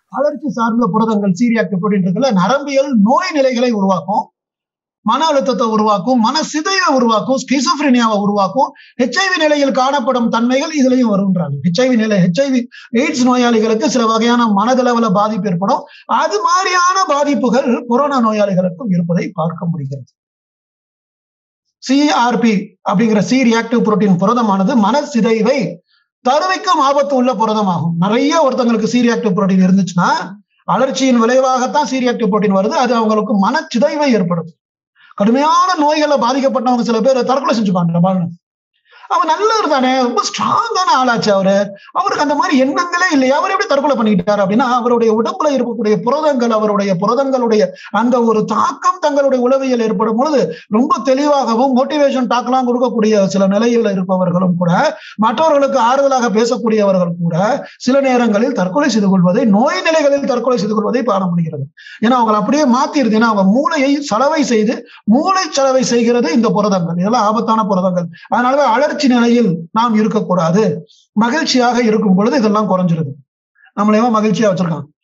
அலர்ச்சி சார்ந்த புரதங்கள் சீரியாக்டிவ் புரோட்டீன் இருக்குல்ல நரம்பியல் நோய் நிலைகளை உருவாக்கும் மன அழுத்தத்தை உருவாக்கும் மன சிதைவை உருவாக்கும் ஸ்கிசோஃப்ரினியாவை உருவாக்கும் ஹெச்ஐவி நிலையில் காணப்படும் தன்மைகள் இதுலயும் வருன்றாங்க ஹெச்ஐவி நிலை ஹெச்ஐவி எய்ட்ஸ் நோயாளிகளுக்கு சில வகையான மனதளவுல பாதிப்பு ஏற்படும் அது மாதிரியான பாதிப்புகள் கொரோனா நோயாளிகளுக்கும் இருப்பதை பார்க்க முடிகிறது சிஆர்பி அப்படிங்கிற சி ரியாக்டிவ் புரோட்டீன் புரதமானது மன சிதைவை தருவிக்கும் ஆபத்து உள்ள புரதமாகும் நிறைய ஒருத்தங்களுக்கு சி ரியாக்டிவ் புரோட்டீன் இருந்துச்சுன்னா அலர்ச்சியின் விளைவாகத்தான் சி ரியாக்டிவ் புரோட்டீன் வருது அது அவங்களுக்கு மனச்சிதைவை ஏற்படுது கடுமையான நோய்கள்ல பாதிக்கப்பட்டவங்க சில பேர் தற்கொலை செஞ்சுப்பாங்க பாருங்க அவன் நல்லவர் தானே ரொம்ப ஸ்ட்ராங்கான ஆளாச்சு அவரு அவருக்கு அந்த மாதிரி எண்ணங்களே இல்லையா அவர் எப்படி தற்கொலை பண்ணிக்கிட்டாரு அப்படின்னா அவருடைய உடம்புல இருக்கக்கூடிய புரதங்கள் அவருடைய புரதங்களுடைய அந்த ஒரு தாக்கம் தங்களுடைய உளவியல் ஏற்படும் பொழுது ரொம்ப தெளிவாகவும் மோட்டிவேஷன் டாக்லாம் கொடுக்கக்கூடிய சில நிலையில இருப்பவர்களும் கூட மற்றவர்களுக்கு ஆறுதலாக பேசக்கூடியவர்கள் கூட சில நேரங்களில் தற்கொலை செய்து கொள்வதை நோய் நிலைகளில் தற்கொலை செய்து கொள்வதை காண முடிகிறது ஏன்னா அவங்களை அப்படியே மாத்திருது ஏன்னா அவங்க மூளையை சலவை செய்து மூளை சலவை செய்கிறது இந்த புரதங்கள் இதெல்லாம் ஆபத்தான புரதங்கள் அதனாலதான் அலர்ச்சி நிலையில் நாம் இருக்கக்கூடாது மகிழ்ச்சியாக இருக்கும் பொழுது இதெல்லாம் குறைஞ்சிருது நம்மளையவன் மகிழ்ச்சியா வச்சிருக்கான்